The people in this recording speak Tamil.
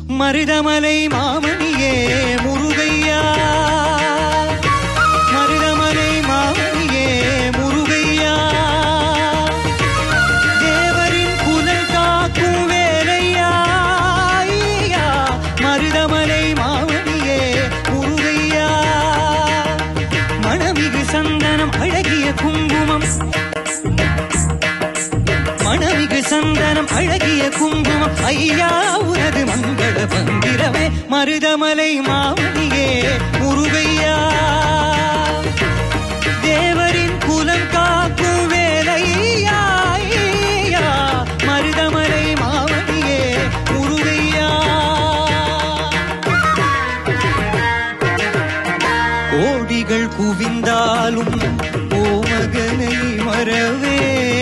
மருதமலை மாமணியே முருகையா மருதமலை மாமணியே முருகையா தேவரின் குலன் காக்கும் வேலையா ஐயா, மருதமலை மாமணியே முருகையா மணமிகு சந்தனம் அழகிய குங்குமம் மணமிகு சந்தனம் அழகிய குங்குமம் ஐயா உனது மங்கள மந்திரமே மருதமலை மாமணியே முருகையா தேவரின் குலம் காக்கும் வேலையா ஐயா, மருதமலை மாமணியே முருகையா கோடிகள் குவிந்தாலும் ஓமகனை மறவே